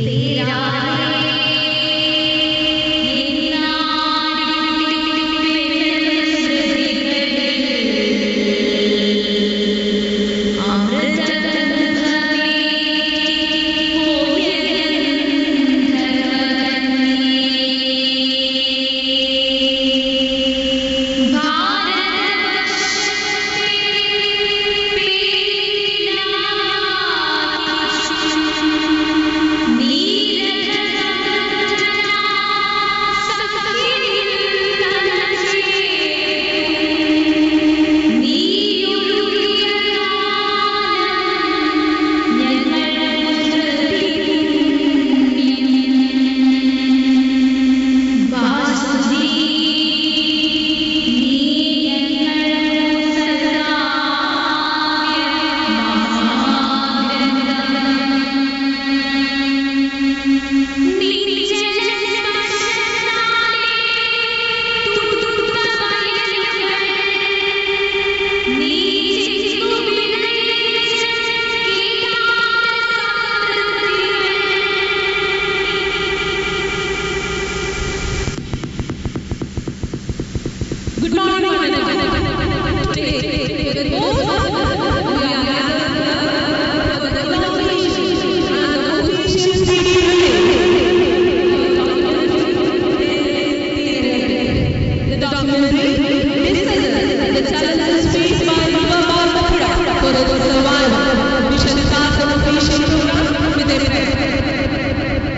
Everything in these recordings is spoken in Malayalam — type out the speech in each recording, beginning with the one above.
Good morning, my name Today, most of us, we are gathered here for the inauguration and the official The documentary discusses the challenges faced by River Barbapura for its survival. We shall start the official program with a prayer.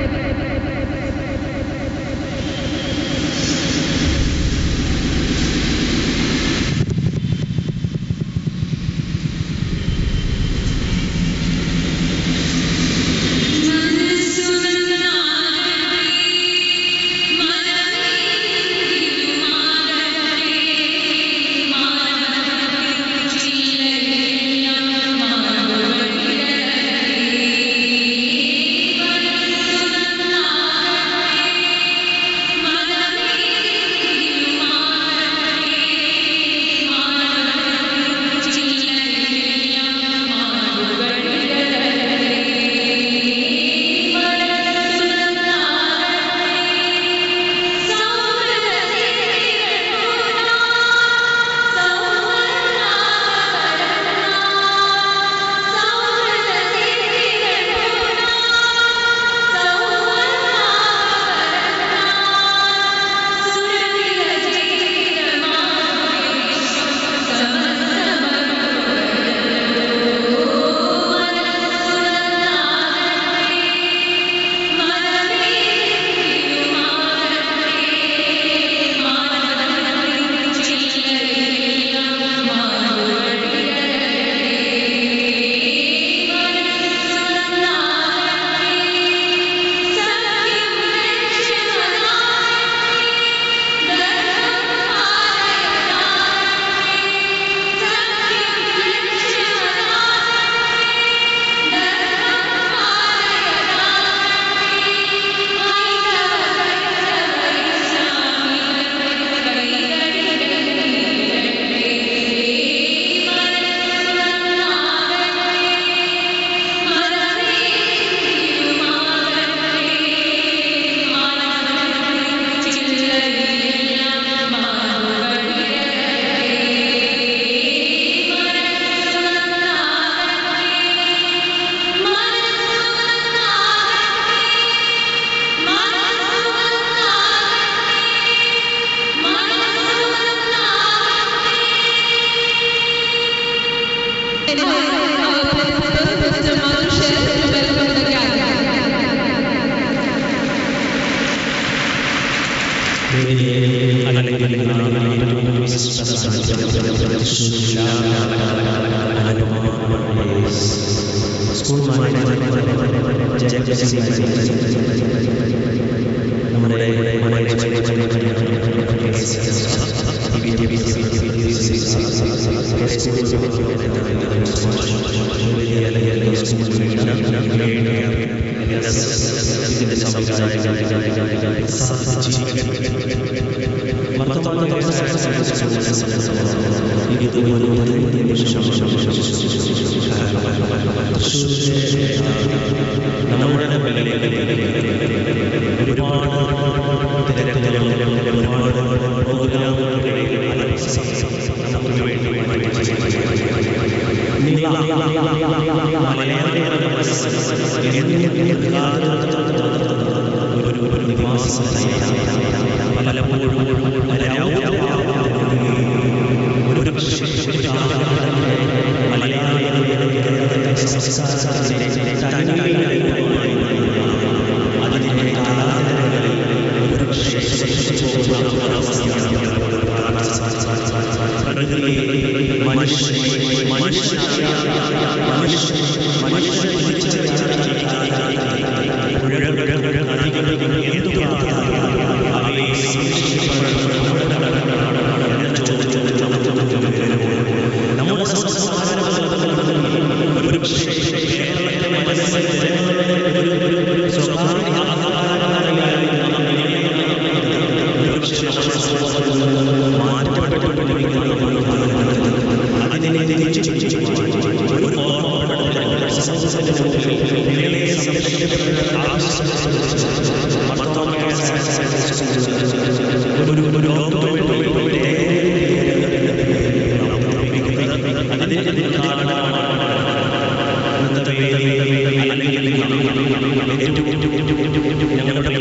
Mr. Manu Sheth to welcome the gathering. നമ്മുടെ ഒരു ഒരു നിവാസസ്ഥലം പലപ്പോഴും ഒരു അതിന്റെ കാലാന്തരങ്ങളിൽ ഒരു മനുഷ്യ മനുഷ്യ മനുഷ്യ മനുഷ്യ നമ്മുടെ ഒരു പക്ഷേ കേരളത്തിലെ മനസ്സിൽ അതിനെ തിരിച്ചു ഒരു ഓർമ്മപ്പെടുത്തൽ സമൂഹത്തിന്റെ മുമ്പിൽ നിങ്ങളെ ഒരു ഒരു അതിന് കാരണമാണ് ഇന്നത്തെ വേദി അല്ലെങ്കിൽ ഏറ്റവും ഞങ്ങളുടെ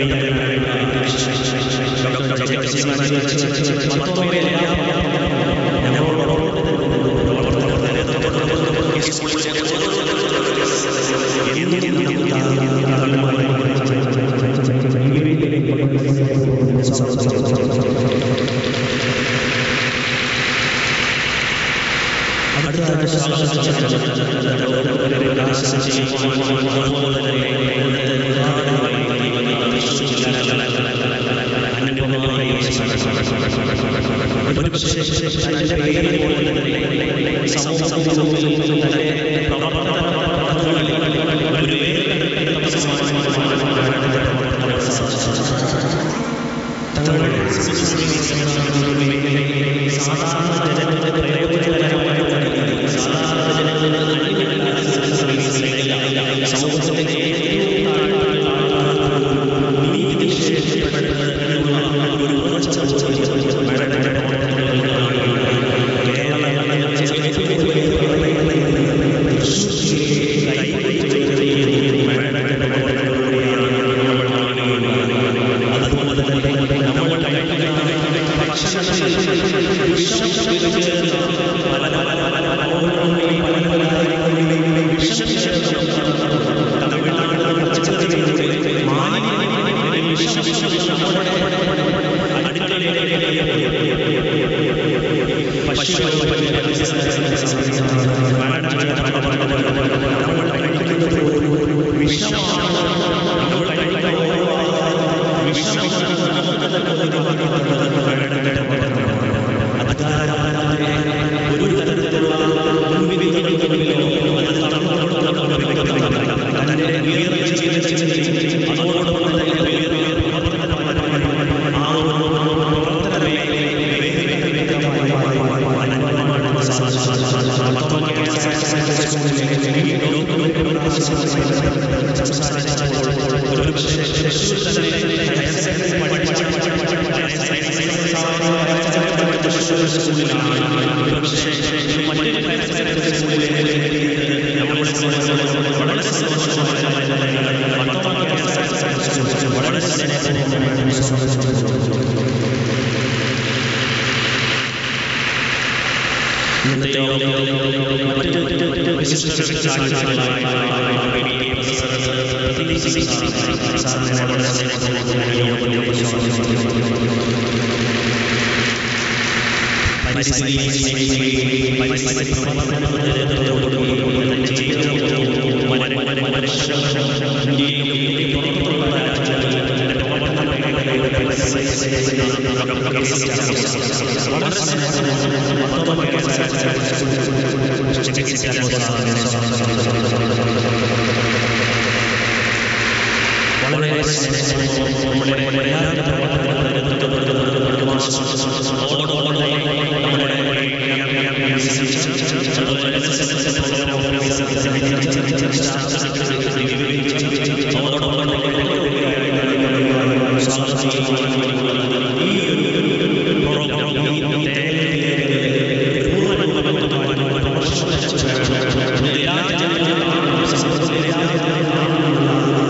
ും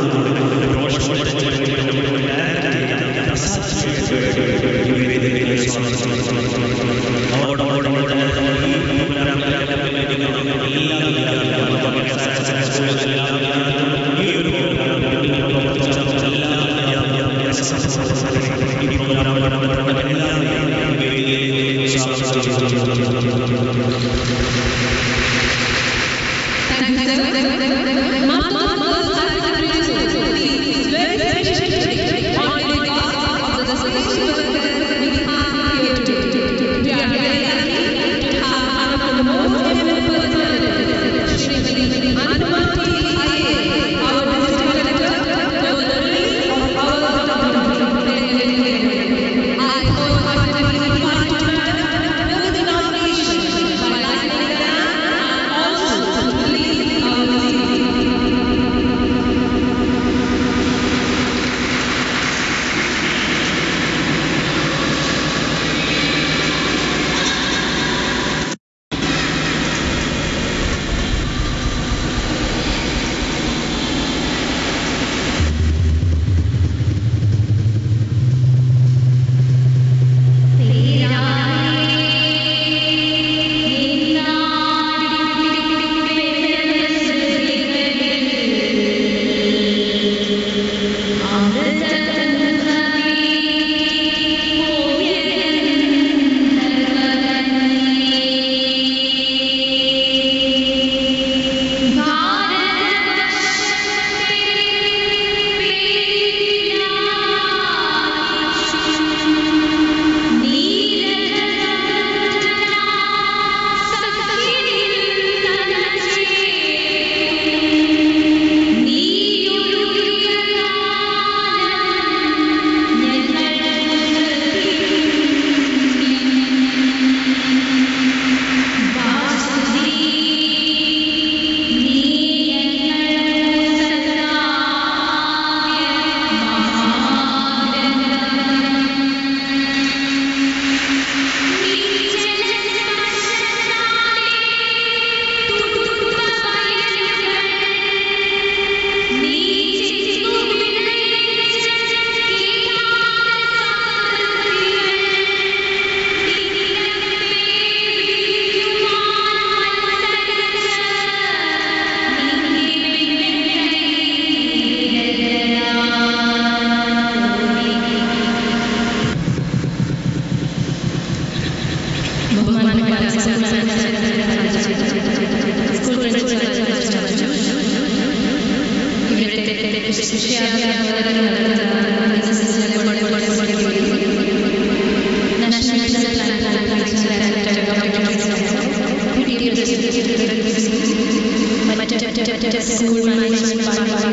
സ്കൂൾ മാനേജ്മെന്റ്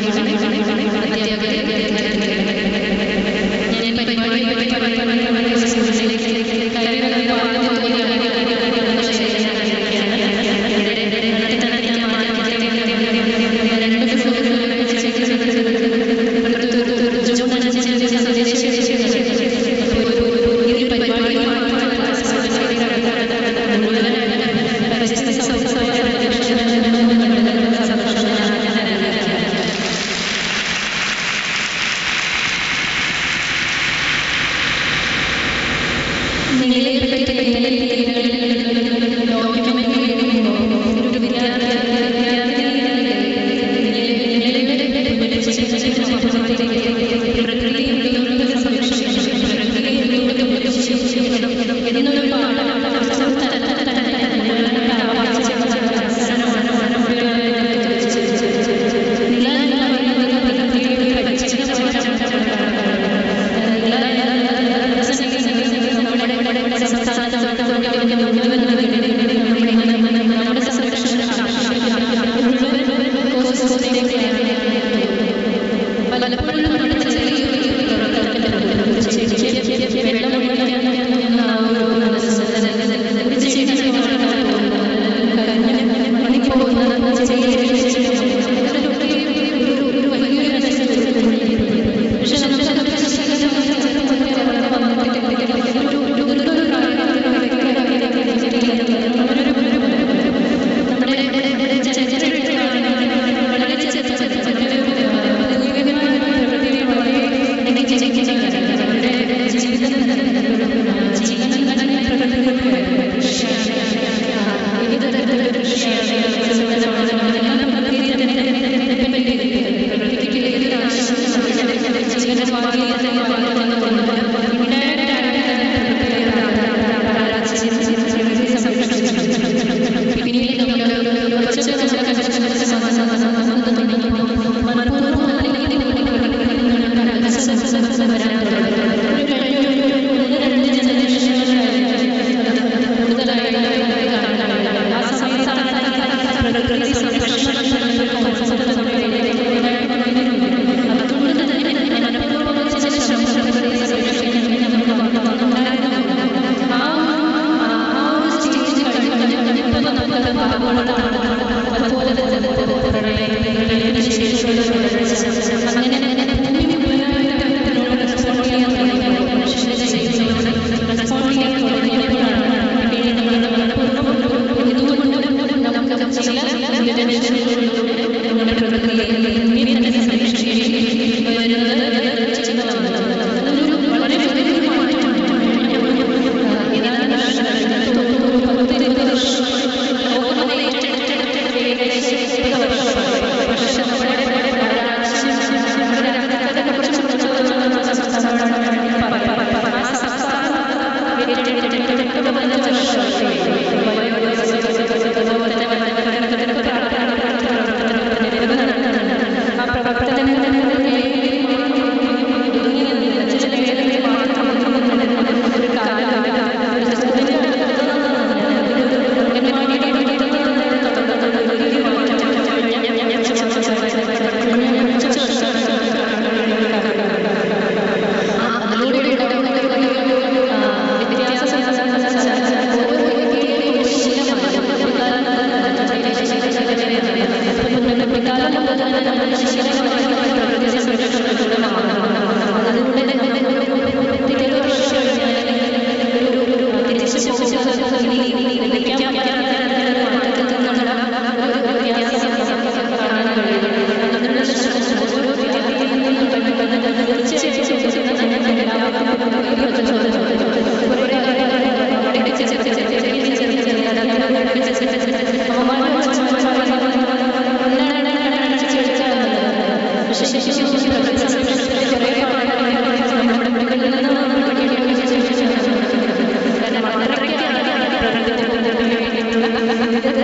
ഞാൻ പരിപാടി സ്കൂളിലേക്ക് കയറി വന്നപ്പോൾ ആദ്യം തോന്നിയ നിങ്ങളെ പറ്റി നിങ്ങളെ ഡോക്യുമെന്റ് എഴുതുമ്പോൾ ഒരു വിദ്യാർത്ഥി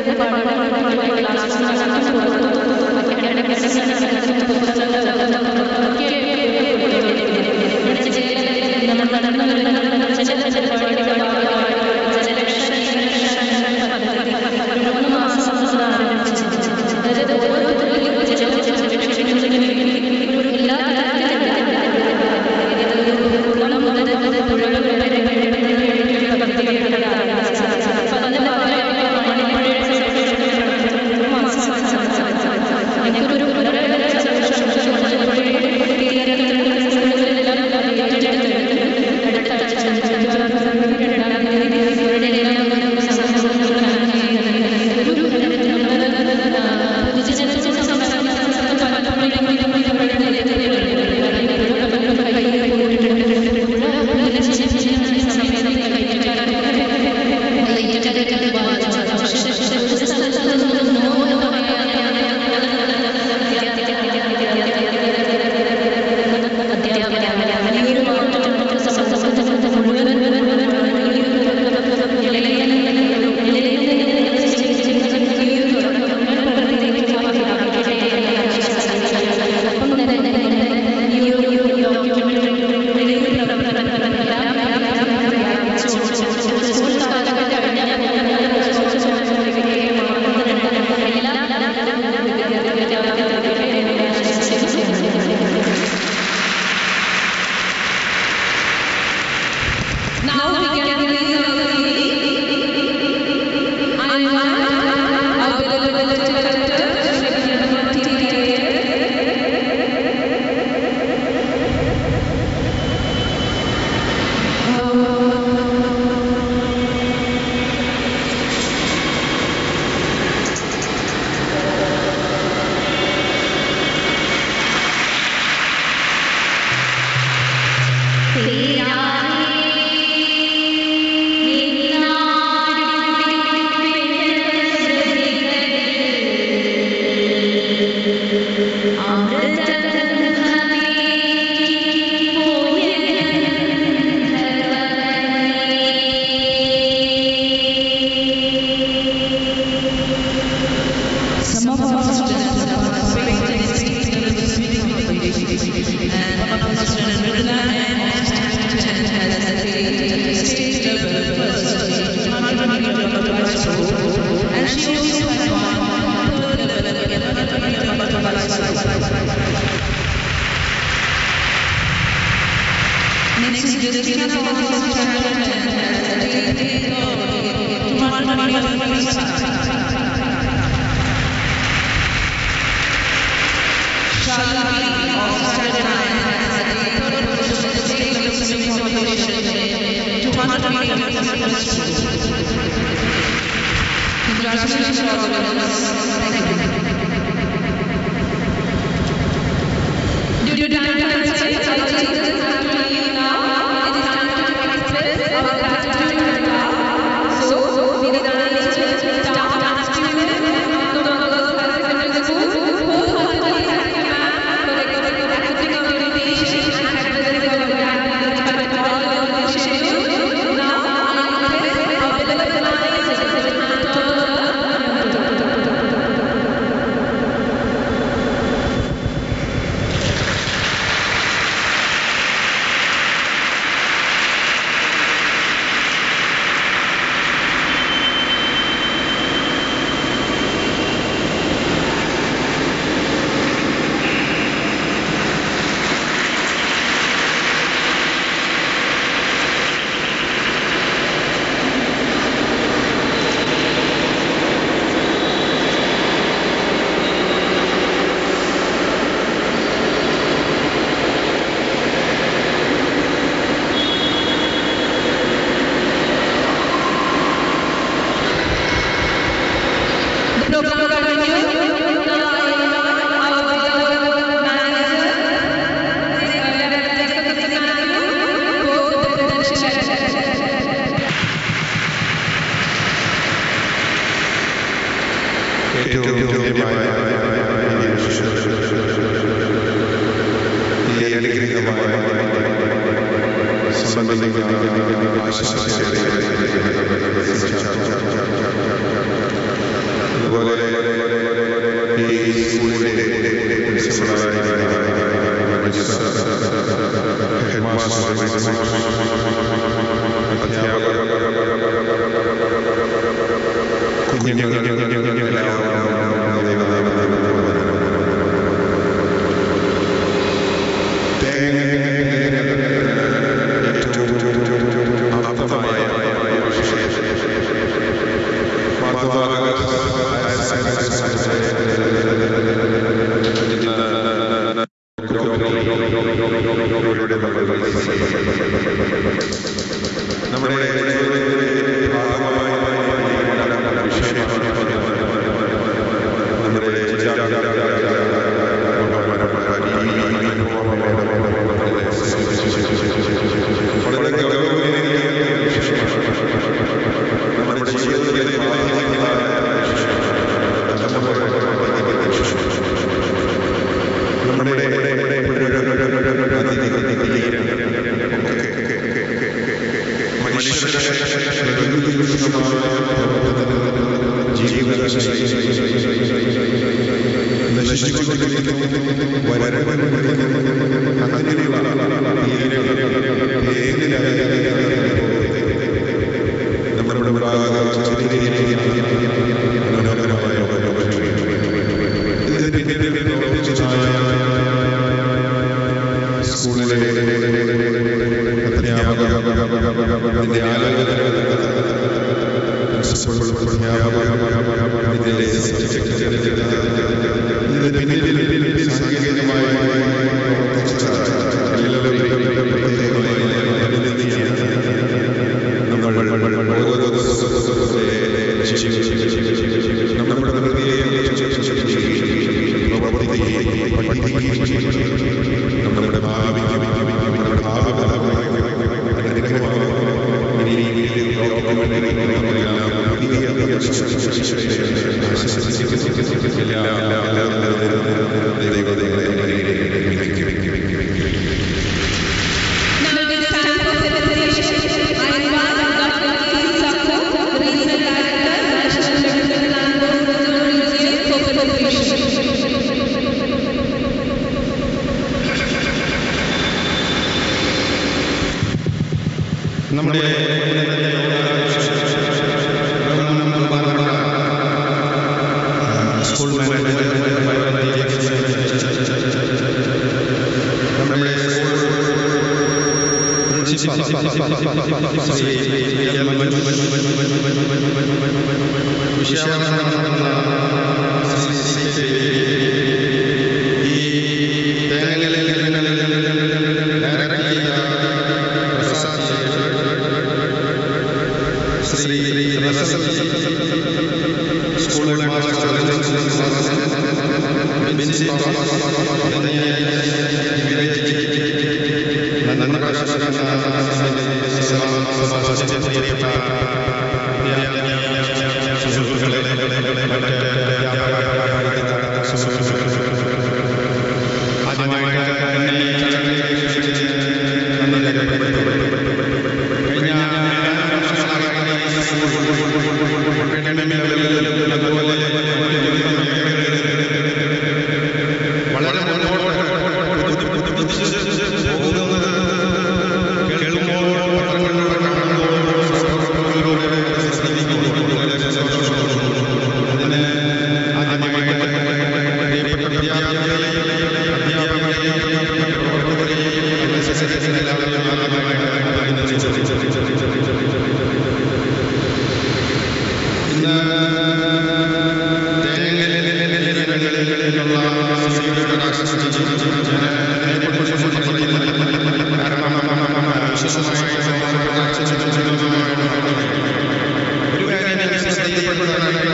Thank you. Some of our students have participated in state level speaking competitions, and one of our students, Mirna, and student has attained state level first in 100 meter butterfly stroke, and she also has won third level in 100 meter butterfly stroke. Next is Justina Thomas, student has attained third in 200 meter freestyle. Shalini of Standard 9 has attained third position in the state level swimming competition in 200 meter freestyle. Congratulations to all the winners. Thank you. Due to time constraints, our teachers have to leave now. It is time to express our gratitude and love. So, we need our teachers, staff, and students from the girls higher secondary school wholeheartedly thank you, ma'am, for accepting our invitation and addressing our gratitude despite all your busy schedule. Now, I request our beloved Manai to hand over The program will continue. Now I invite our beloved manager, Reverend Jacob Matthew, for the presentation. ഏറ്റവും തുല്യമായ ഈ അനുഗ്രഹീതമായ സംബന്ധിക്കുന്ന ആശംസകളെ അതുപോലെ ഈ സ്കൂളിലെ പ്രിൻസിപ്പളായ ഹെഡ്മാസ്റ്റർ അധ്യാപകർ നമ്മുടെ വളരെ ഗൗരവമേറിയ നമ്മുടെ ജീവിതത്തിലെ നമ്മുടെ മനുഷ്യരുടെ നമ്മുടെ സ്കൂൾ മാനേജർ നമ്മുടെ school principal Shri L Manju Visakhapatnam Shri C K ഈ തേങ്ങലിൽ ഡയറക്റ്റ് ചെയ്ത പ്രസാദ് ശ്രീ റസൽ സ്കൂൾ മാസ്റ്റർ ബിൻസി തുടങ്ങിയ ഇവരെ നന്ദി പ്രകാശിക്കുന്ന പ്രിയപ്പെട്ട സുഹൃത്തുക്കളെ മറ്റ് സുഹൃത്തുക്കളെ ആദ്യമായിട്ട് എന്നെ ഈ ചടങ്ങിൽ ക്ഷണിച്ച് നന്ദി രേഖപ്പെടുത്തുന്നു കഴിഞ്ഞ ഏതാനും വർഷങ്ങളായി ഈ സ്കൂൾ അക്കാഡമികളിൽ അതുപോലെ വളരെ മുന്നോട്ട് ബുദ്ധിമുട്ടിച്ച് പോകുന്നത് കേൾക്കുമ്പോൾ പത്രങ്ങളിലൂടെ കാണുമ്പോൾ പത്രങ്ങളിലൂടെ ശ്രദ്ധിക്കുമ്പോൾ വളരെ സന്തോഷമുണ്ട് അതിന് ആദ്യമായിട്ട് പ്രിയപ്പെട്ട വിദ്യാർത്ഥികളെയും അധ്യാപകരെയും പ്രവർത്തകരെയും എൻഎസ്എസിന്റെ എല്ലാവരെയും ആദ്യമായിട്ട് അഭിനന്ദിച്ചു ഇന്ന് തേങ്ങലിലുള്ള അതിനെക്കുറിച്ച് പറയുന്നില്ല കാരണം വിശ്വസമായ ഒരു കാര്യം ഞാൻ ശ്രദ്ധയിൽപ്പെട്ടതാണ്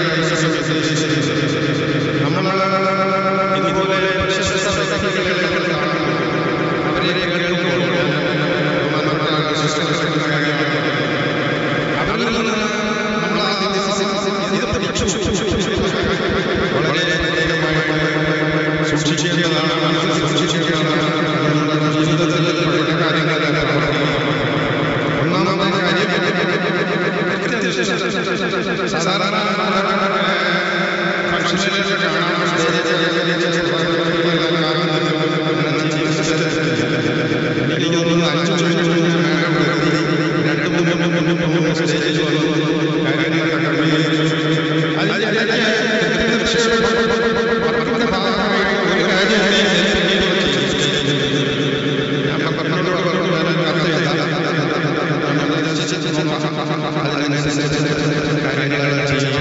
നമ്മൾ ഇതുപോലെ പ്രശസ്ത വ്യക്തികളെ കാണുമ്പോൾ അവരെ കേൾക്കുമ്പോൾ ബഹുമാനപ്പെട്ട സിസ്റ്റർ അവരിൽ നിന്ന് നമ്മൾ ആദ്യം ഇത് പഠിച്ചു വളരെ പ്രത്യേകമായിട്ട് സൂക്ഷിക്കേണ്ടതാണ് മനസ്സിൽ സൂക്ഷിക്കേണ്ടതാണ് നമ്മുടെ ജീവിതത്തിൽ പഠിക്കുന്ന കാര്യങ്ങളെല്ലാം പ്രവർത്തിക്കണം ഒന്നാമത്തെ കാര്യം കൃത്യനിഷ്ഠ സാധാരണ ഫംഗ്ഷനിലൊക്കെ കാണാൻ എനിക്ക് തോന്നുന്നു അഞ്ചു മിനിറ്റ് രണ്ട് മൂന്ന് മൂന്ന് മൂന്ന് സ്റ്റേജിൽ വന്നു കാര്യങ്ങളൊക്കെ ക്രമീകരിച്ചു അതിന്റെ വർക്കിന്റെ ഭാഗമായി ഒരു കാര്യം ഞാൻ പറഞ്ഞോട് പറഞ്ഞു ഞാൻ കത്ത് എഴുതാം അതിനനുസരിച്ച് കാര്യങ്ങൾ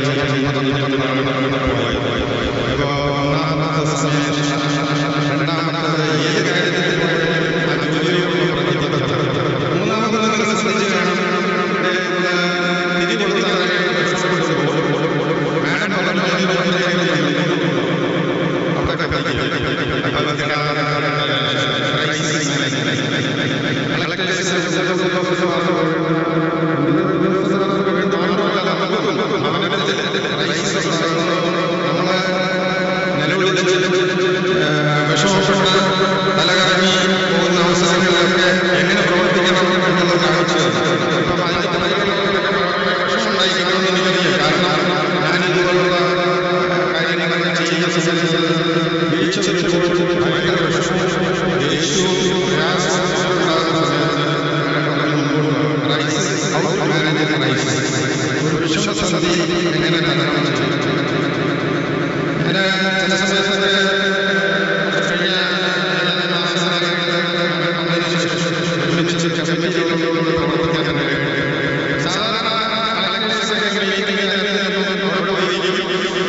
അപ്പോൾ ഒന്നാമത്തെ സമയം രണ്ടാമത്തത് ഏത് കാര്യത്തിൽ ആ ജോലിയോട് പ്രതിബദ്ധത മൂന്നാമത് നിങ്ങൾ ശ്രദ്ധിച്ച് കാണണം തിരി കൊടുത്താനായിട്ട് മാഡം പറഞ്ഞു അവിടെ വിഷമപ്പെട്ട് തലകറങ്ങി പോകുന്ന അവസരങ്ങളിലൊക്കെ എങ്ങനെ പ്രവർത്തിക്കണം എന്നുള്ളത് കാണിച്ചു അപ്പം അതിന്റെ വിഷമമുണ്ടായി കാണുമെന്ന് എനിക്കറിയാം കാരണം ഞാൻ ഇതുപോലുള്ള കാര്യങ്ങളൊക്കെ ചെയ്യുന്ന സമയത്ത് വീഴ്ച വരുമ്പോൾ ഭയങ്കര വിഷമവും ദേഷ്യവും പ്രയാസവും ഉണ്ടാകുന്ന സമയത്ത് crisis how to manage crisis ഒരു വിഷമസന്ധി എങ്ങനെ തരണം ചെയ്യും ഞാൻ ചില സമയത്തൊക്കെ കഴിഞ്ഞ ഏതാനും മാസങ്ങളായിട്ട് ഒരുമിച്ച് കമ്മിറ്റികളോട് പ്രവർത്തിക്കാനായിട്ട് സാധാരണ കലക്ടേഴ്സൊക്കെ മീറ്റിംഗ് അവിടെ പോയിരിക്കും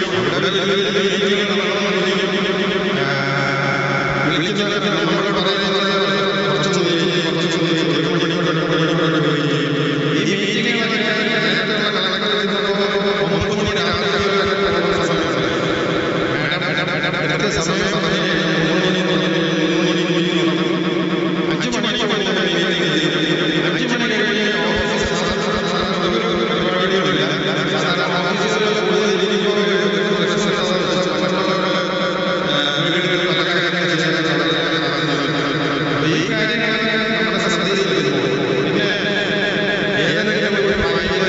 വിളിക്കുന്നവരൊക്കെ നമ്മളോട് പറയുന്നത് കുറച്ച് നീ കുറച്ച് നീ ഒരു മണി കൊണ്ട് ഒരു മണി കൊണ്ട് പോയി ഈ മീറ്റിങ്ങുകളൊക്കെ നേരത്തെയുള്ള കാലഘട്ടത്തിൽ ഒമ്പത് മണി രാത്രി വരെ പോകുന്ന സമയത്ത് ഇടയ്ക്ക് സമയം പറഞ്ഞ് മൂന്ന് മണി മൂന്ന് മണി മൂന്ന് മണി നടന്നു അഞ്ച് മണിക്ക് കൊണ്ട് മീറ്റിംഗ് അഞ്ച് മണി കഴിഞ്ഞ് ഓഫീസിൽ ഒരു പരിപാടികളില്ല സാധാരണ ഓഫീസുകളിൽ കൂടുതൽ ഇരിക്കുമ്പോൾ ഈ കാര്യങ്ങൾ നമ്മുടെ ശ്രദ്ധയിൽ വരുമ്പോൾ പിന്നെ ഏതെങ്കിലും ഒരു പായില്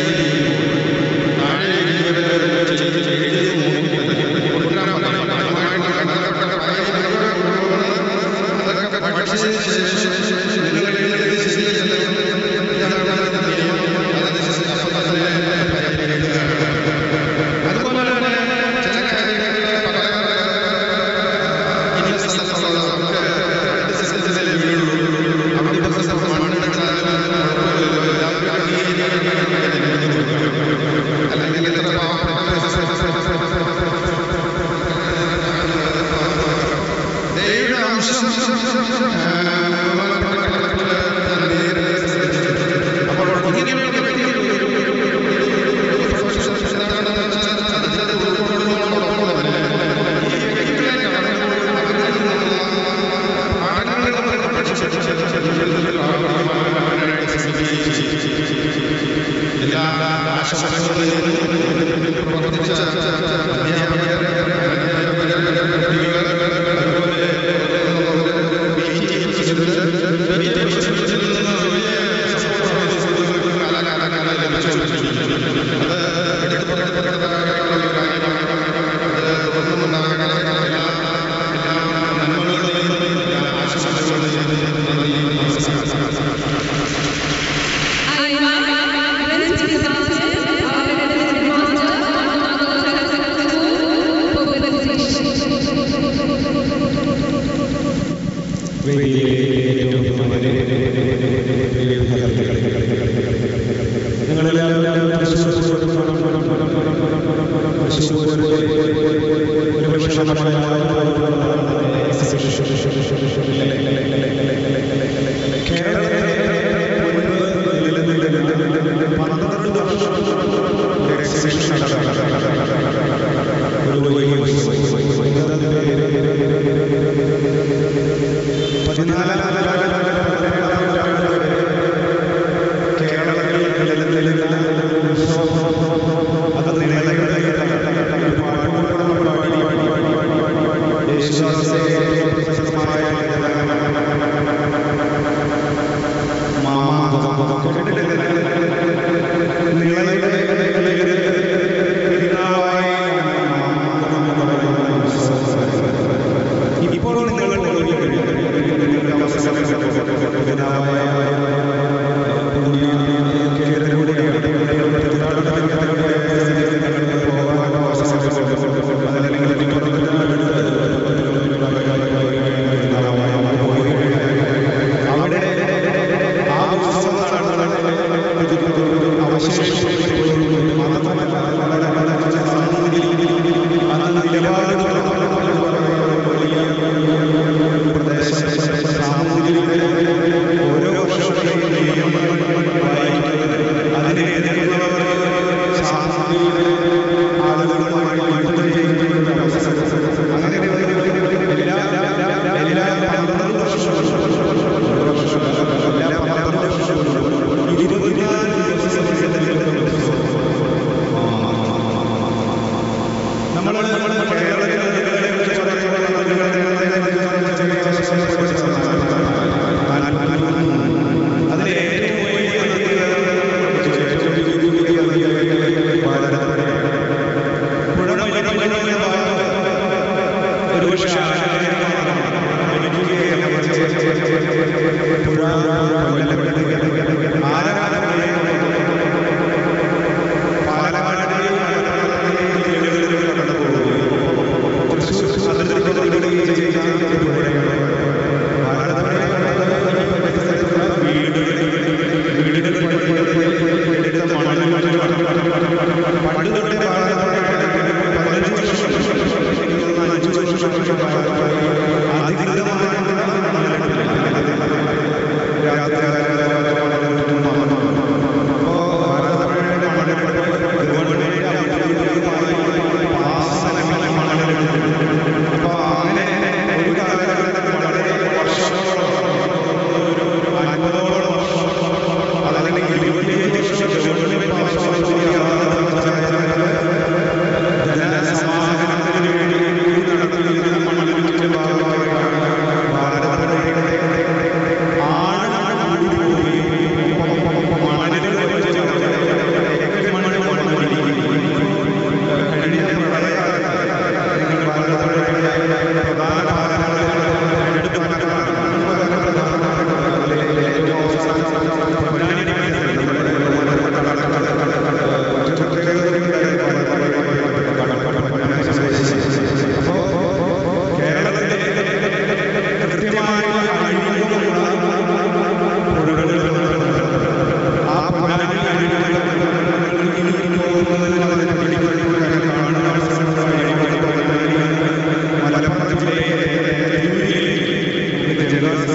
താഴെ ഇരിക്കുന്നവരെ ചെയ്ത് ചെയ്ത് കൊടുക്കാൻ പറയും അതുമായിട്ട് ബന്ധപ്പെട്ട പായിലുകൾ അതൊക്കെ പഠിച്ചതിന് ശേഷം നിങ്ങൾ എഴുതി ശരിയല്ല അപ്പോൾ ഇങ്ങനെയുള്ള എല്ലാ ആശംസകളും പ്രവർത്തിച്ച I invite Prince Classes, our headmaster, Secondary School, for presentation. ഇപ്പോൾ നിങ്ങൾ അവിടെ ആ ഉത്സവം അവശേഷിച്ചു മാത്രമല്ല അന്ന് നിലപാട് പ്രദേശം സാമൂഹിക ഓരോ വർഷവും നിയമങ്ങൾ വായിക്കുന്നത് അതിനെ എതിർക്കുന്നവർ സാമൂഹിക ആളുകളുമായി യുദ്ധം ചെയ്യുന്ന അവസ്ഥ അങ്ങനെ എല്ലാ എല്ലാ പന്ത്രണ്ട് വർഷവും എല്ലാ പന്ത്രണ്ട് വർഷവും ഇരുപത്തിനാല് ദിവസത്തിൽ നമ്മൾ കേരളത്തിൽ അതിന് ഏറ്റവും ഒരു പക്ഷേ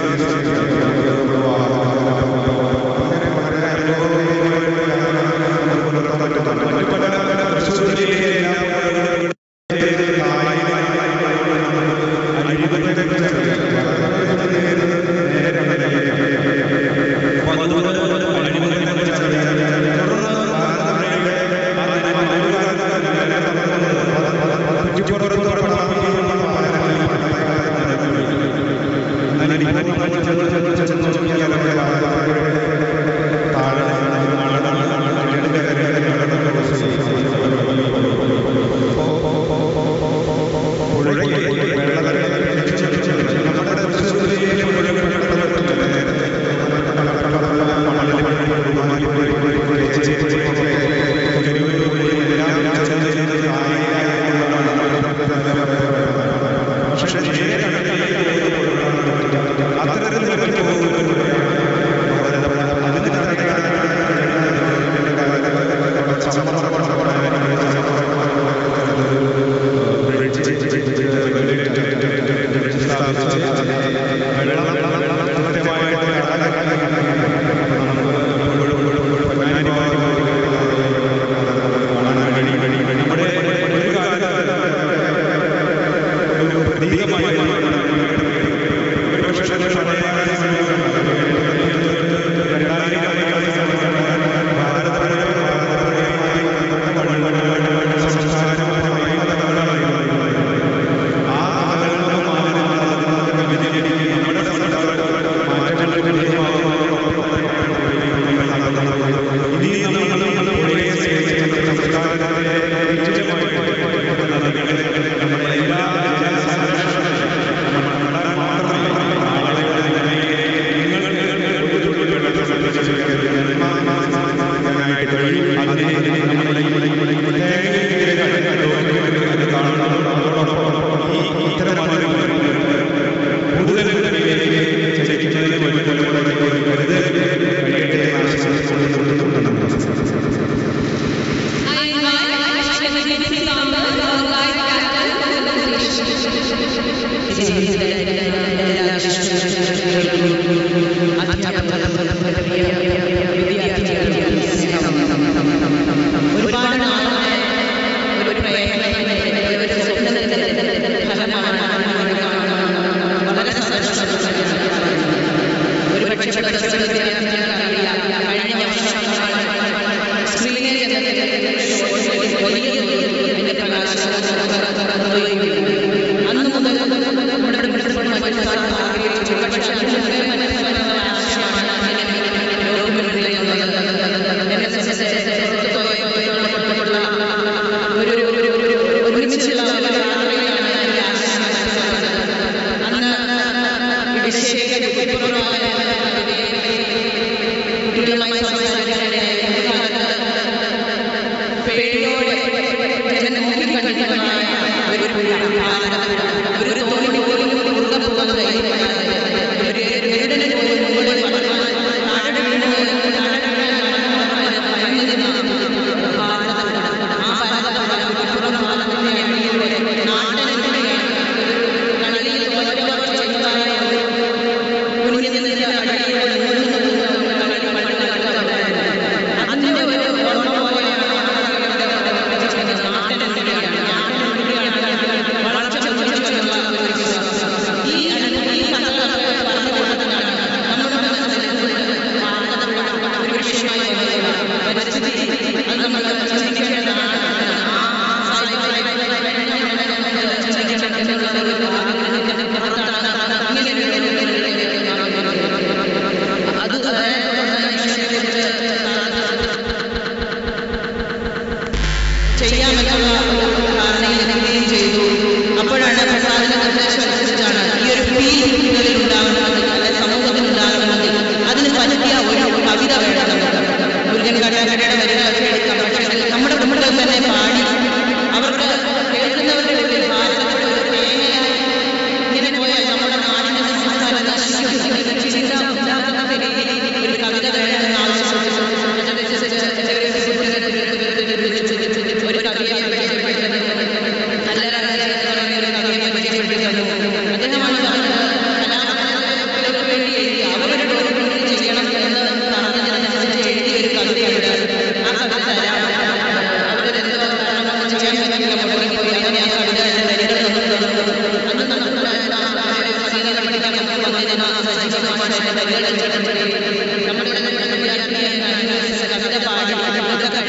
I invite Shrimati Samba, our guide captain of the presentation. ഒരുപാട് നാളായ ഒരു പ്രയത്നത്തിന്റെ ഒരു സ്വപ്നത്തിന്റെ ഫലമാണ് വളരെ സന്തോഷകരമാണ് ഒരു പക്ഷേ പ്രസവ വിദ്യാർത്ഥികൾക്കറിയാം കഴിഞ്ഞ വർഷം സ്ക്രീനിൽ വലിയ എന്റെ പ്രകാശനം അന്ന് മുതൽ നമ്മുടെ പ്രിൻസിപ്പൾ മറ്റു ആഗ്രഹിച്ചു പക്ഷേ അതിന് മുമ്പേ മനസ്സിലാക്കുന്ന ആശയമാണ് ലോകമുന്നിൽ എന്നെ സംബന്ധിച്ചിടത്തോളം ഒരു ഒരു ഒരു ഒരു ഒരുമിച്ചുള്ള ഒരു യാത്രയാണ് എൻ്റെ ആശയം അന്ന് ഈ വിഷയ വിപുലമായ കുട്ടികളുമായി സംസാരിക്കാനിടയായി പേടിയോടെ എന്നെ നോക്കിക്കണ്ടിരുന്നതായ ഒരു ഒരു ഒരു തോണി പോലും മുറുകെ പോകാൻ കഴിയില്ലാതെ ഒരു വീടിന് പോലും മുകളിൽ വളർന്നാൽ താഴെ വീണ് താഴെ വീഴാൻ ഭയന്നിരുന്ന ഭാരതം ആ ഭാരതം വിപുലം ഭാരതത്തിന്റെ അടിയിലൂടെ നാട്ടിനെതിരെ കളിയിൽ തോറ്റവർ ചെയ്യുന്നതായ ഒരു കുഞ്ഞിന്റെ എഴുതി അവരുടെ ഡോക്യുമെന്റ് ചെയ്യണം എന്ന് പറഞ്ഞതിനനുസരിച്ച് എഴുതിയ ഒരു കവിതയുണ്ട് ആ കവിത തരാം അവരെന്തോ കാരണം കൊണ്ട് ചെയ്യാൻ പറ്റില്ല മുടങ്ങിപ്പോയി അങ്ങനെ ആ കവിത വരികൾ നമുക്ക് തന്നു അന്ന് നമ്മുടെ സംഗീത പഠിക്കാൻ നമുക്ക് വന്നിരുന്ന സജീവമായിട്ട് വരികൾ എഴുതിയിട്ടുണ്ട് നമ്മുടെ ഇവിടെ വിദ്യാർത്ഥിയായിരുന്ന കവിത പാടി അതൊക്കെ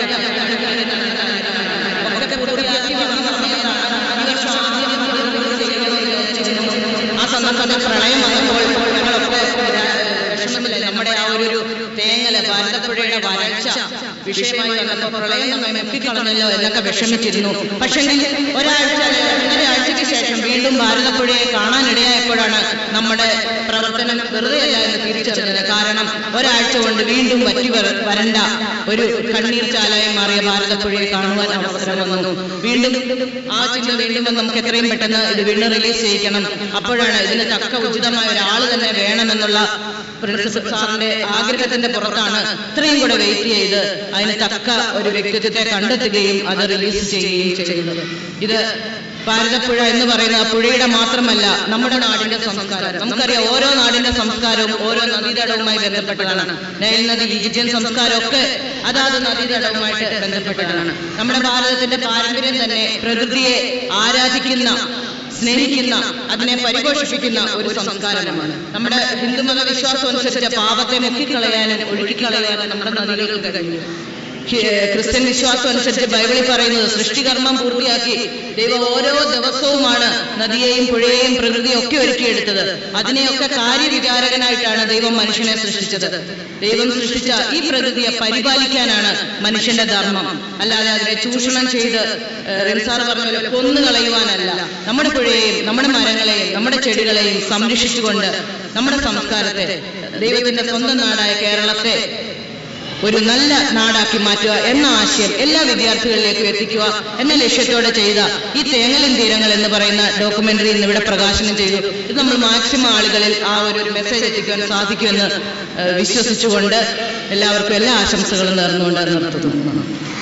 ഒക്കെ പൂർത്തിയാക്കി വന്ന സമയത്താണ് ഈ വർഷം ആദ്യം നമ്മൾ ചെയ്യണമെന്ന് വിചാരിച്ചിരുന്നു ആ സന്ദർഭത്തിൽ പ്രളയം വന്നപ്പോൾ ഞങ്ങളൊക്കെ വിഷമത്തില്ല നമ്മുടെ ആ ഒരു തേങ്ങല് ഭാരതപ്പുഴയുടെ വരൾച്ച വിഷയമായി വന്നപ്പോൾ പ്രളയം നമ്മെ മെക്കിക്കളഞ്ഞല്ലോ എന്നൊക്കെ വിഷമിച്ചിരുന്നു പക്ഷേ ഒരാഴ്ച അല്ലെ ഒന്നര ആഴ്ചയ്ക്ക് ശേഷം വീണ്ടും ഭാരതപ്പുഴയെ കാണാനിടയായപ്പോഴാണ് നമ്മുടെ പ്രവർത്തനം വെറുതെയല്ല എന്ന് തിരിച്ചറിഞ്ഞത് കാരണം ഒരാഴ്ച കൊണ്ട് വീണ്ടും വറ്റി വര- വരണ്ട ഒരു കണ്ണീർ ചാലായി മാറിയ ഭാരതപ്പുഴയെ കാണുവാൻ അവസരം വന്നു വീണ്ടും ആ ചിന്ത വീണ്ടും വന്ന് നമുക്ക് എത്രയും പെട്ടെന്ന് ഇത് വീണ്ടും റിലീസ് ചെയ്യിക്കണം അപ്പോഴാണ് ഇതിന് തക്ക ഉചിതമായ ഒരാൾ തന്നെ വേണമെന്നുള്ള പ്രിൻസിപ്പൽ സാറിന്റെ ആഗ്രഹത്തിന്റെ പുറത്താണ് ഇത്രയും കൂടെ വെയിറ്റ് ചെയ്ത് അതിന് തക്ക ഒരു വ്യക്തിത്വത്തെ കണ്ടെത്തുകയും അത് റിലീസ് ചെയ്യുകയും ചെയ്യുന്നത് ഇത് ഭാരതപ്പുഴ എന്ന് പറയുന്ന ആ പുഴയുടെ മാത്രമല്ല നമ്മുടെ നാടിന്റെ സംസ്കാരം നമുക്കറിയാം ഓരോ നാടിന്റെ സംസ്കാരവും ഓരോ നദീതടവുമായി ബന്ധപ്പെട്ടതാണ് നൈൽ നദി ഈജിപ്ഷ്യൻ സംസ്കാരമൊക്കെ അതാത് നദീതടവുമായിട്ട് ബന്ധപ്പെട്ടതാണ് നമ്മുടെ ഭാരതത്തിന്റെ പാരമ്പര്യം തന്നെ പ്രകൃതിയെ ആരാധിക്കുന്ന സ്നേഹിക്കുന്ന അതിനെ പരിപോഷിപ്പിക്കുന്ന ഒരു സംസ്കാരമാണ് നമ്മുടെ ഹിന്ദുമത വിശ്വാസം അനുസരിച്ച് പാപത്തെ മുക്കിക്കളയാനും ഒഴുക്കിക്കളയാനും നമ്മുടെ നദികൾക്ക് കഴിയും ഹി- ക്രിസ്ത്യൻ വിശ്വാസം അനുസരിച്ച് ബൈബിളിൽ പറയുന്നത് സൃഷ്ടികർമ്മം പൂർത്തിയാക്കി ദൈവം ഓരോ ദിവസവുമാണ് നദിയെയും പുഴയെയും പ്രകൃതിയും ഒക്കെ ഒരുക്കിയെടുത്തത് അതിനെയൊക്കെ കാര്യവിചാരകനായിട്ടാണ് ദൈവം മനുഷ്യനെ സൃഷ്ടിച്ചത് ദൈവം സൃഷ്ടിച്ച ഈ പ്രകൃതിയെ പരിപാലിക്കാനാണ് മനുഷ്യന്റെ ധർമ്മം അല്ലാതെ അതിനെ ചൂഷണം ചെയ്ത് ഏഹ്, റിൻസാർ പറഞ്ഞ പോലെ കൊന്നുകളയുവാനല്ല നമ്മുടെ പുഴയെയും നമ്മുടെ മരങ്ങളെയും നമ്മുടെ ചെടികളെയും സംരക്ഷിച്ചുകൊണ്ട് നമ്മുടെ സംസ്കാരത്തെ ദൈവത്തിന്റെ സ്വന്തം നാടായ കേരളത്തെ ഒരു നല്ല നാടാക്കി മാറ്റുക എന്ന ആശയം എല്ലാ വിദ്യാർത്ഥികളിലേക്കും എത്തിക്കുക എന്ന ലക്ഷ്യത്തോടെ ചെയ്ത ഈ തേങ്ങലും തീരങ്ങൾ എന്ന് പറയുന്ന ഡോക്യുമെന്ററി ഇന്ന് ഇവിടെ പ്രകാശനം ചെയ്തു ഇത് നമ്മൾ മാക്സിമം ആളുകളിൽ ആ ഒരു മെസ്സേജ് എത്തിക്കുവാൻ സാധിക്കുമെന്ന് ഏഹ്, വിശ്വസിച്ചുകൊണ്ട് എല്ലാവർക്കും എല്ലാ ആശംസകളും നേർന്നുകൊണ്ട് നിർത്തുന്നു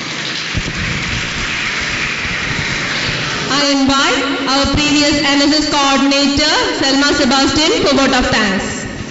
I invite our previous NSS coordinator, Selma Sebastian, for vote of thanks.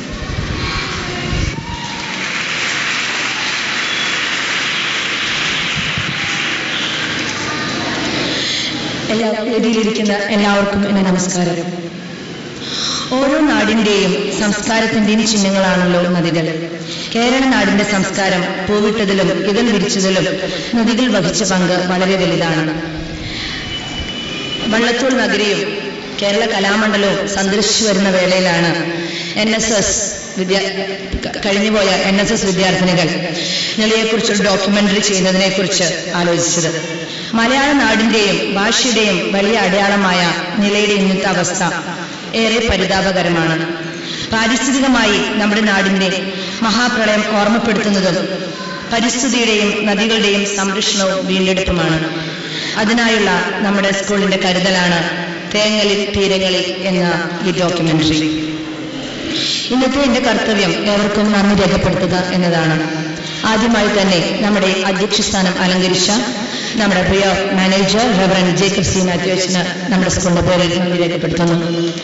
എല്ലാ വേദിയിലിരിക്കുന്ന എല്ലാവർക്കും എന്റെ നമസ്കാരം ഓരോ നാടിന്റെയും സംസ്കാരത്തിന്റെയും ചിഹ്നങ്ങളാണല്ലോ നദികൾ കേരള നാടിന്റെ സംസ്കാരം പൂവിട്ടതിലും ഇതൾ വിരിച്ചതിലും നദികൾ വഹിച്ച പങ്ക് വളരെ വലുതാണ് വള്ളത്തോൾ നഗരിയും കേരള കലാമണ്ഡലവും സന്ദർശിച്ചു വരുന്ന വേളയിലാണ് എൻ എസ് എസ് വിദ്യാ ക- കഴിഞ്ഞുപോയ എൻ എസ് എസ് വിദ്യാർത്ഥിനികൾ നിലയെക്കുറിച്ചൊരു ഡോക്യുമെന്ററി ചെയ്യുന്നതിനെക്കുറിച്ച് ആലോചിച്ചത് മലയാള നാടിന്റെയും ഭാഷയുടെയും വലിയ അടയാളമായ നിലയുടെ ഇന്നത്തെ അവസ്ഥ ഏറെ പരിതാപകരമാണ് പാരിസ്ഥിതികമായി നമ്മുടെ നാടിന്റെ മഹാപ്രളയം ഓർമ്മപ്പെടുത്തുന്നതും പരിസ്ഥിതിയുടെയും നദികളുടെയും സംരക്ഷണവും വീണ്ടെടുപ്പുമാണ് അതിനായുള്ള നമ്മുടെ സ്കൂളിന്റെ കരുതലാണ് തേങ്ങലിൽ തീരങ്ങളിൽ എന്ന ഈ ഡോക്യുമെന്ററി ഇന്നത്തെ എന്റെ കർത്തവ്യം ഏവർക്കും നന്ദി രേഖപ്പെടുത്തുക എന്നതാണ് ആദ്യമായി തന്നെ നമ്മുടെ അധ്യക്ഷ സ്ഥാനം അലങ്കരിച്ച നമ്മുടെ പ്രിയ manager reverend Jacob C Mathew അച്ഛന് നമ്മുടെ സ്കൂളിന്റെ പേരിൽ നന്ദി രേഖപ്പെടുത്തുന്നു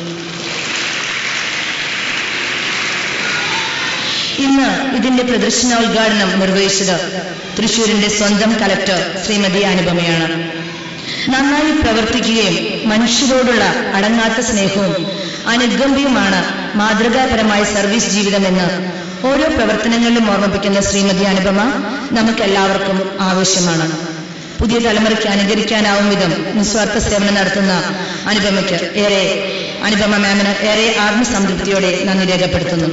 ഇന്ന് ഇതിന്റെ പ്രദർശനോദ്ഘാടനം നിർവഹിച്ചത് തൃശൂരിന്റെ സ്വന്തം കലക്ടർ ശ്രീമതി അനുപമയാണ് നന്നായി പ്രവർത്തിക്കുകയും മനുഷ്യരോടുള്ള അടങ്ങാത്ത സ്നേഹവും അനുകമ്പയുമാണ് മാതൃകാപരമായ സർവീസ് ജീവിതമെന്ന് ഓരോ പ്രവർത്തനങ്ങളിലും ഓർമ്മിപ്പിക്കുന്ന ശ്രീമതി അനുപമ നമുക്കെല്ലാവർക്കും ആവശ്യമാണ് പുതിയ തലമുറയ്ക്ക് അനുകരിക്കാനാവും വിധം നിസ്വാർത്ഥ സേവനം നടത്തുന്ന അനുപമയ്ക്ക് ഏറെ അനുപമ മാമിന് ഏറെ ആത്മസംതൃപ്തിയോടെ നന്ദി രേഖപ്പെടുത്തുന്നു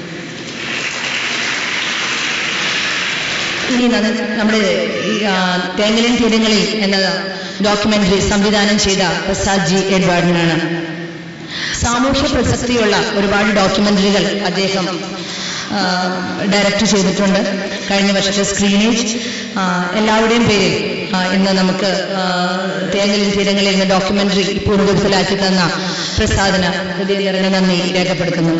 ഇനി ന- നമ്മുടെ ഈ, ആ, തേങ്ങലിൻ തീരങ്ങളിൽ എന്ന ഡോക്യുമെന്ററി സംവിധാനം ചെയ്ത പ്രസാദ് ജി എഡ്വാർഡിനാണ് സാമൂഹ്യ പ്രസക്തിയുള്ള ഒരുപാട് ഡോക്യുമെന്ററികൾ അദ്ദേഹം ആ, ഡയറക്റ്റ് ചെയ്തിട്ടുണ്ട് കഴിഞ്ഞ വർഷത്തെ സ്ക്രീനേജ് ആ, എല്ലാവരുടെയും പേരിൽ ആ, ഇന്ന് നമുക്ക് ആ, തേങ്ങലിൻ തീരങ്ങളിൽ എന്ന ഡോക്യുമെന്ററി പൂർവ്വത്തിലാക്കി തന്ന പ്രസാദിന് ഹൃദയം നിറഞ്ഞ നന്ദി രേഖപ്പെടുത്തുന്നു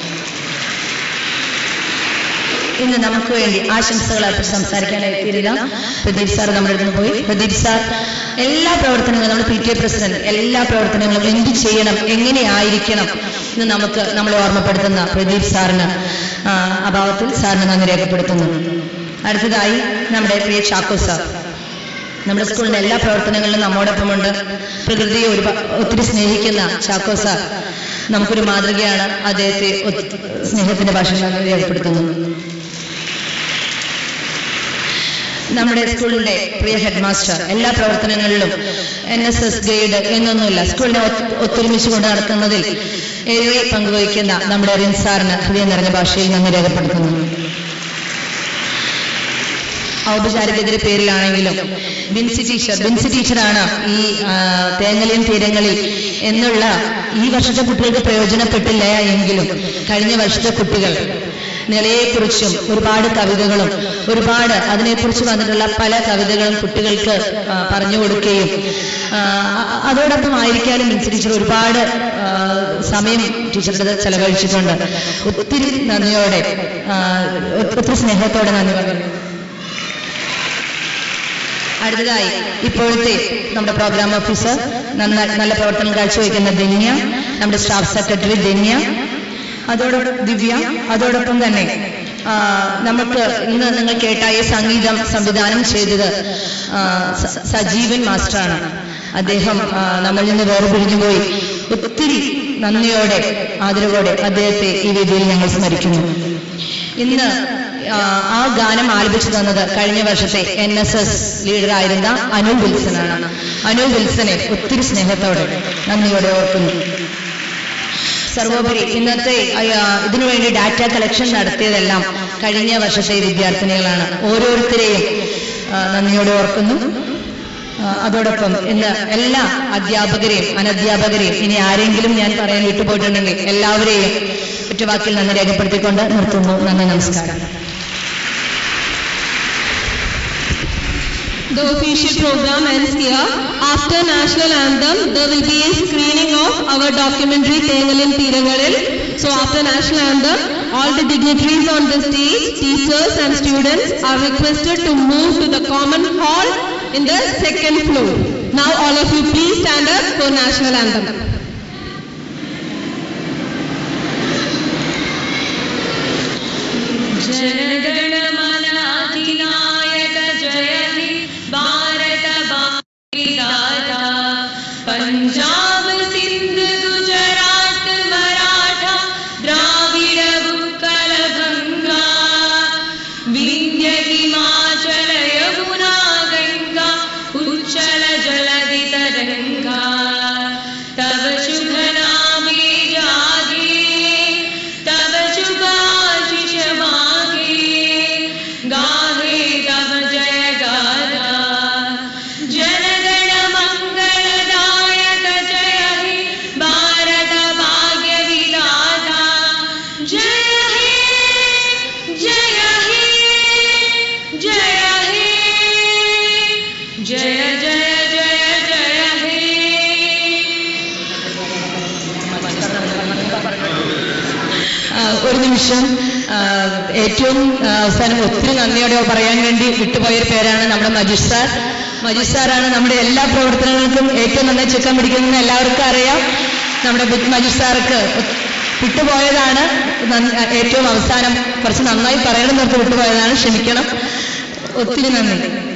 ഇന്ന് നമുക്ക് വേണ്ടി ആശംസകൾ അർപ്പിച്ച് സംസാരിക്കാനായി എത്തിയില്ല പ്രദീപ് സാർ നമ്മുടെ അടുത്ത് നിന്ന് പോയി പ്രദീപ് സാർ എല്ലാ പ്രവർത്തനങ്ങളും നമ്മുടെ പി ടി എ പ്രസിഡന്റ് എല്ലാ പ്രവർത്തനങ്ങളും എന്ത് ചെയ്യണം എങ്ങനെയായിരിക്കണം ഇന്ന് നമുക്ക് നമ്മളെ ഓർമ്മപ്പെടുത്തുന്ന പ്രദീപ് സാറിന് ആ, അഭാവത്തിൽ സാറിന് നന്ദി രേഖപ്പെടുത്തുന്നു അടുത്തതായി നമ്മുടെ പ്രിയ ചാക്കോ സാർ നമ്മുടെ സ്കൂളിന്റെ എല്ലാ പ്രവർത്തനങ്ങളിലും നമ്മോടൊപ്പമുണ്ട് പ്രകൃതിയെ ഒരു ഒത്തിരി സ്നേഹിക്കുന്ന ചാക്കോ സാർ നമുക്കൊരു മാതൃകയാണ് അദ്ദേഹത്തെ ഒത്ത് സ്നേഹത്തിന്റെ ഭാഷയിൽ നന്ദി രേഖപ്പെടുത്തുന്നു നമ്മുടെ സ്കൂളിന്റെ പ്രിയ ഹെഡ് മാസ്റ്റർ എല്ലാ പ്രവർത്തനങ്ങളിലും എൻ എസ് എസ് ഗൈഡ് എന്നൊന്നുമില്ല സ്കൂളിനെ ഒത്ത് ഒത്തൊരുമിച്ച് കൊണ്ട് നടത്തുന്നതിൽ ഏറെ പങ്കുവഹിക്കുന്ന നമ്മുടെ റിൻ സാറിന് ഹൃദയം നിറഞ്ഞ ഭാഷയിൽ നന്ദി രേഖപ്പെടുത്തുന്നു ഔപചാരികതയുടെ പേരിലാണെങ്കിലും ബിൻസി ടീച്ചർ ബിൻസി ടീച്ചറാണ് ഈ ആ, തേങ്ങലിയും തീരങ്ങളിൽ എന്നുള്ള ഈ വർഷത്തെ കുട്ടികൾക്ക് പ്രയോജനപ്പെട്ടില്ല എങ്കിലും കഴിഞ്ഞ വർഷത്തെ കുട്ടികൾ നിലയെക്കുറിച്ചും ഒരുപാട് കവിതകളും ഒരുപാട് അതിനെക്കുറിച്ച് വന്നിട്ടുള്ള പല കവിതകളും കുട്ടികൾക്ക് ആ, പറഞ്ഞു കൊടുക്കുകയും ആ, അ- അതോടൊപ്പം ആയിരിക്കാനും ബിൻസി ടീച്ചർ ഒരുപാട് ആ, സമയം ടീച്ചറുടെ ചെലവഴിച്ചിട്ടുണ്ട് ഒത്തിരി നന്ദിയോടെ ആ, ഒത്തിരി സ്നേഹത്തോടെ നന്ദി പറഞ്ഞു അടുത്തതായി ഇപ്പോഴത്തെ നമ്മുടെ പ്രോഗ്രാം ഓഫീസർ നന്ന നല്ല പ്രവർത്തനം കാഴ്ചവെക്കുന്ന ധന്യ നമ്മുടെ സ്റ്റാഫ് സെക്രട്ടറി ധന്യ അതോടൊപ്പം ദിവ്യ അതോടൊപ്പം തന്നെ ആ, നമുക്ക് ഇന്ന് നിങ്ങൾ കേട്ട ഈ സംഗീതം സംവിധാനം ചെയ്തത് ആ, സ- സജീവൻ മാസ്റ്ററാണ് അദ്ദേഹം ആ, നമ്മളിൽ നിന്ന് വേർപിരിഞ്ഞു പോയി ഒത്തിരി നന്ദിയോടെ ആദരവോടെ അദ്ദേഹത്തെ ഈ വേദിയിൽ ഞങ്ങൾ സ്മരിക്കുന്നു ഇന്ന് ആ, ആ ഗാനം ആലപിച്ചു തന്നത് കഴിഞ്ഞ വർഷത്തെ എൻ എസ് എസ് ലീഡറായിരുന്ന അനു വിൽസനാണ് അനു വിൽസനെ ഒത്തിരി സ്നേഹത്തോടെ നന്ദിയോടെ ഓർക്കുന്നു സർവോപരി ഇന്നത്തെ ആ, ഇതിനുവേണ്ടി ഡാറ്റ കളക്ഷൻ നടത്തിയതെല്ലാം കഴിഞ്ഞ വർഷത്തെ വിദ്യാർത്ഥിനികളാണ് ഓരോരുത്തരെയും ആ, നന്ദിയോടെ ഓർക്കുന്നു ആ, അതോടൊപ്പം ഇന്ന് എല്ലാ അധ്യാപകരെയും അനധ്യാപകരെയും ഇനി ആരെങ്കിലും ഞാൻ പറയാൻ വിട്ടുപോയിട്ടുണ്ടെങ്കിൽ എല്ലാവരെയും ഒറ്റവാക്കിൽ നന്ദി രേഖപ്പെടുത്തിക്കൊണ്ട് നിർത്തുന്നു നന്ദി നമസ്കാരം The official program ends here. After national anthem, there will be a screening of our documentary Tengalin Tirangalil. So after national anthem, all the dignitaries on the stage, teachers and students are requested to move to the common hall in the second floor. Now all of you please stand up for national anthem. जनगणमनाधिनायक जय हे भारत भाग्यदाता पञ्जाब सिन्ध गुजरात मराठा द्राविड उत्कल गङ्गा विन्ध्य हिमाचल यमुना गङ्गा उच्चल जलधि तरङ्गा तव शुभ नामे जागे तव शुभाशिष मागे गाहे तव जय गाथा जनगण मङ्गलदायक जय हे भारत भाग्य विधाता जय हे जय हे जय हे जय जय जय जय हे ആ, ഒരു നിമിഷം ആ, ഏറ്റവും ആ, അവസാനം ഒത്തിരി നന്ദിയോടെ പറയാൻ വേണ്ടി വിട്ടുപോയൊരു പേരാണ് നമ്മുടെ മജീഷ് സാർ മജീഷ് സാറാണ് നമ്മുടെ എല്ലാ പ്രവർത്തനങ്ങൾക്കും ഏറ്റവും നന്നായി ചുക്കാൻ പിടിക്കുന്നതെന്ന് എല്ലാവർക്കും അറിയാം നമ്മുടെ ബി- മജീഷ് സാർക്ക് വിട്ടുപോയതാണ് നന്ദി- ഏറ്റവും അവസാനം കുറച്ച് നന്നായി പറയണം എന്നൊക്കെ വിട്ടുപോയതാണ് ക്ഷമിക്കണം ഒത്തിരി നന്ദി